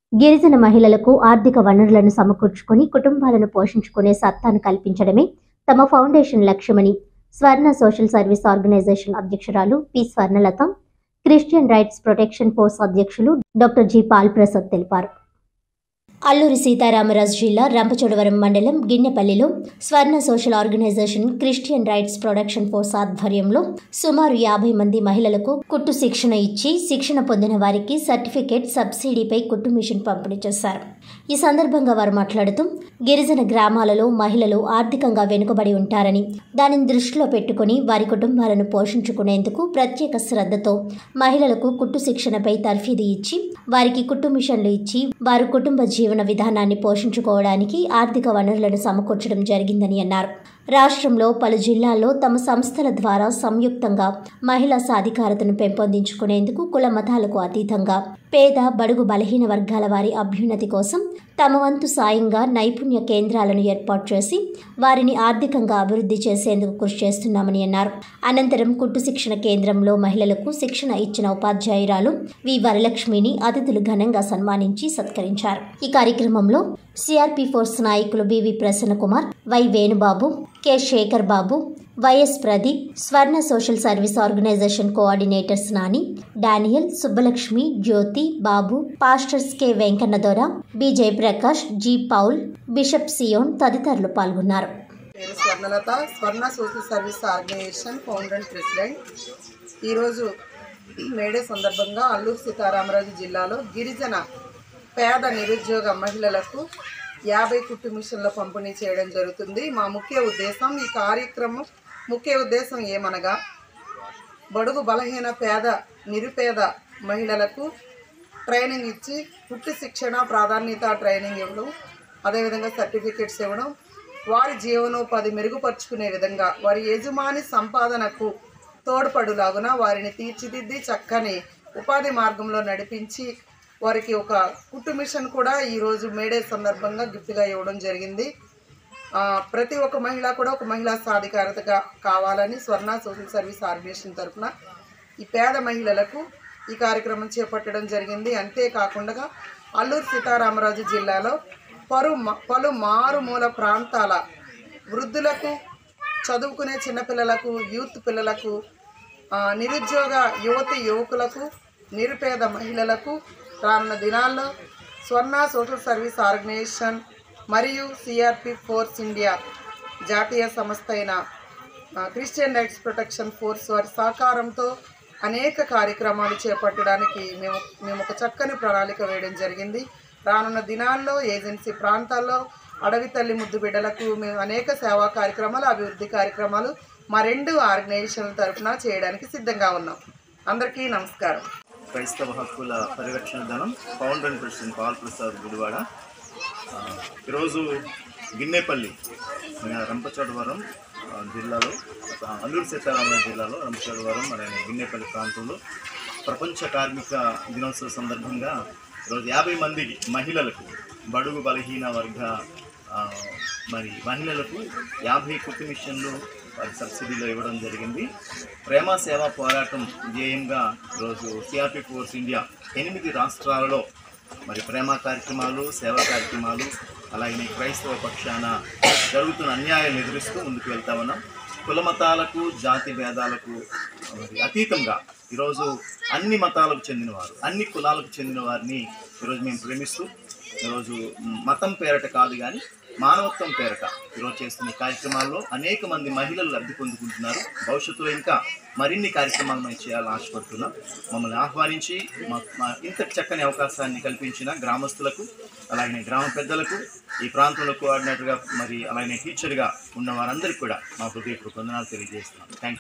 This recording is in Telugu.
గిరిజన మహిళలకు ఆర్థిక వనరులను సమకూర్చుకొని కుటుంబాలను పోషించుకునే సత్తాను కల్పించడమే తమ ఫౌండేషన్ లక్ష్యమని స్వర్ణ సోషల్ సర్వీస్ ఆర్గనైజేషన్ అధ్యక్షురాలు P Swarnalatha Christian rights protection force అధ్యక్షులు డాక్టర్ జి పాల్ ప్రసాద్ తెలిపారు అల్లూరి సీతారామరాజు జిల్లా రంపచోడవరం మండలం గిన్నెపల్లిలో Swarna social organisation Christian rights production force ఆధ్వర్యంలో సుమారు యాభై మంది మహిళలకు కుట్టు శిక్షణ ఇచ్చి శిక్షణ పొందిన వారికి సర్టిఫికేట్ సబ్సిడీపై కుట్టు మిషన్ పంపిణీ చేశారు ఈ సందర్భంగా వారు మాట్లాడుతూ గిరిజన గ్రామాలలో మహిళలు ఆర్థికంగా వెనుకబడి ఉంటారని దానిని దృష్టిలో పెట్టుకుని వారి కుటుంబాలను పోషించుకునేందుకు ప్రత్యేక శ్రద్ధతో మహిళలకు కుట్టు శిక్షణపై తర్ఫీదు ఇచ్చి వారికి కుట్టు మిషన్లు ఇచ్చి వారు కుటుంబ జీవన విధానాన్ని పోషించుకోవడానికి ఆర్థిక వనరులను సమకూర్చడం జరిగిందని అన్నారు రాష్ట్రంలో పలు జిల్లాల్లో తమ సంస్థల ద్వారా సంయుక్తంగా మహిళా సాధికారతను పెంపొందించుకునేందుకు కుల మతాలకు అతీతంగా పేద బడుగు బలహీన వర్గాల వారి అభ్యున్నతి కోసం తమ వంతు సాయంగా నైపుణ్య కేంద్రాలను ఏర్పాటు చేసి వారిని ఆర్థికంగా అభివృద్ధి చేసేందుకు కృషి చేస్తున్నామని అన్నారు అనంతరం కుట్టు శిక్షణ కేంద్రంలో మహిళలకు శిక్షణ ఇచ్చిన ఉపాధ్యాయురాలు వి వరలక్ష్మిని అతిథులు ఘనంగా సన్మానించి సత్కరించారు ఈ కార్యక్రమంలో సిఆర్పి ఫోర్స్ నాయకులు BV Prasanna Kumar Y Venubabu K Shekhar Babu YS Pradeep Swarna social service organisation coordinators Nani Daniel Subbalakshmi Jyothi Babu pastors K Venkannadora B Jayaprakash G Paul bishop Zion తదితరులు పాల్గొన్నారు పేరు Swarnalatha Swarna social service organisation founder and president ఈరోజు మేడే సందర్భంగా అల్లూరు సీతారామరాజు జిల్లాలో గిరిజన పేద నిరుద్యోగ మహిళలకు యాభై కుట్టు మిషన్ల పంపిణీ చేయడం జరుగుతుంది మా ముఖ్య ఉద్దేశం ఈ కార్యక్రమం ముఖ్య ఉద్దేశం ఏమనగా బడుగు బలహీన పేద నిరుపేద మహిళలకు ట్రైనింగ్ ఇచ్చి కుట్టు శిక్షణ ప్రాధాన్యత ట్రైనింగ్ ఇవ్వడం అదేవిధంగా సర్టిఫికెట్స్ ఇవ్వడం వారి జీవనోపాధి మెరుగుపరుచుకునే విధంగా వారి యజమాని సంపాదనకు తోడ్పడులాగున వారిని తీర్చిదిద్ది చక్కని ఉపాధి మార్గంలో నడిపించి వారికి ఒక కుట్టు మిషన్ కూడా ఈరోజు మేడే సందర్భంగా గిఫ్ట్గా ఇవ్వడం జరిగింది ఆ, ప్రతి ఒక్క మహిళ కూడా ఒక మహిళా సాధికారతగా కావాలని స్వర్ణ సోషల్ సర్వీస్ ఆర్గనైజేషన్ తరఫున ఈ పేద మహిళలకు ఈ కార్యక్రమం చేపట్టడం జరిగింది అంతేకాకుండా అల్లూరు సీతారామరాజు జిల్లాలో పరు పలు మారుమూల ప్రాంతాల వృద్ధులకు చదువుకునే చిన్నపిల్లలకు యూత్ పిల్లలకు ఆ, నిరుద్యోగ యువతి యువకులకు నిరుపేద మహిళలకు రానున్న దినాల్లో స్వర్ణ సోషల్ సర్వీస్ ఆర్గనైజేషన్ మరియు సిఆర్పి ఫోర్స్ ఇండియా జాతీయ సంస్థ అయిన ఆ, క్రిస్టియన్ రైట్స్ ప్రొటెక్షన్ ఫోర్స్ వారి సహకారంతో అనేక కార్యక్రమాలు చేపట్టడానికి మేము మేము ఒక చక్కని ప్రణాళిక వేయడం జరిగింది రానున్న దినాల్లో ఏజెన్సీ ప్రాంతాల్లో అడవి తల్లి ముద్దు బిడ్డలకు మేము అనేక సేవా కార్యక్రమాలు అభివృద్ధి కార్యక్రమాలు మా రెండు ఆర్గనైజేషన్ల తరఫున చేయడానికి సిద్ధంగా ఉన్నాం అందరికీ నమస్కారం క్రైస్తవ హక్కుల పరిరక్షణ దళం founder and president Paul Prasad Gudivada ఆ, ఈరోజు గిన్నెపల్లి మన రంపచోడవరం ఆ, జిల్లాలో ఆ, అల్లూరు సీతారామరాజు జిల్లాలో రంపచోడవరం అలాగే గిన్నెపల్లి ప్రాంతంలో ప్రపంచ కార్మిక దినోత్సవ సందర్భంగా ఈరోజు యాభై మంది మహిళలకు బడుగు బలహీన వర్గ ఆ, మరి మహిళలకు యాభై కుట్టు మిషన్లు వారి సబ్సిడీలో ఇవ్వడం జరిగింది ప్రేమ సేవా పోరాటం ధ్యేయంగా ఈరోజు సిఆర్పి ఫోర్స్ ఇండియా ఎనిమిది రాష్ట్రాలలో మరి ప్రేమ కార్యక్రమాలు సేవా కార్యక్రమాలు అలాగే క్రైస్తవ పక్షాన జరుగుతున్న అన్యాయాలను ఎదురిస్తూ ముందుకు వెళ్తా ఉన్నాం కుల మతాలకు జాతి భేదాలకు మరి అతీతంగా ఈరోజు అన్ని మతాలకు చెందినవారు అన్ని కులాలకు చెందిన వారిని ఈరోజు మేము ప్రేమిస్తూ ఈరోజు మతం పేరట కాదు కానీ మానవత్వం పేరట ఈరోజు చేస్తున్న ఈ కార్యక్రమాల్లో అనేక మంది మహిళలు లబ్ధి పొందుకుంటున్నారు భవిష్యత్తులో ఇంకా మరిన్ని కార్యక్రమాలు మేము చేయాలని ఆశపడుతున్నాం మమ్మల్ని ఆహ్వానించి మా మా ఇంత చక్కని అవకాశాన్ని కల్పించిన గ్రామస్తులకు అలాగే గ్రామ పెద్దలకు ఈ ప్రాంతంలో కోఆర్డినేటర్గా మరి అలాగే టీచర్గా ఉన్న వారందరికీ కూడా మా హృదయపూర్వక వందనాలు తెలియజేస్తున్నాం థ్యాంక్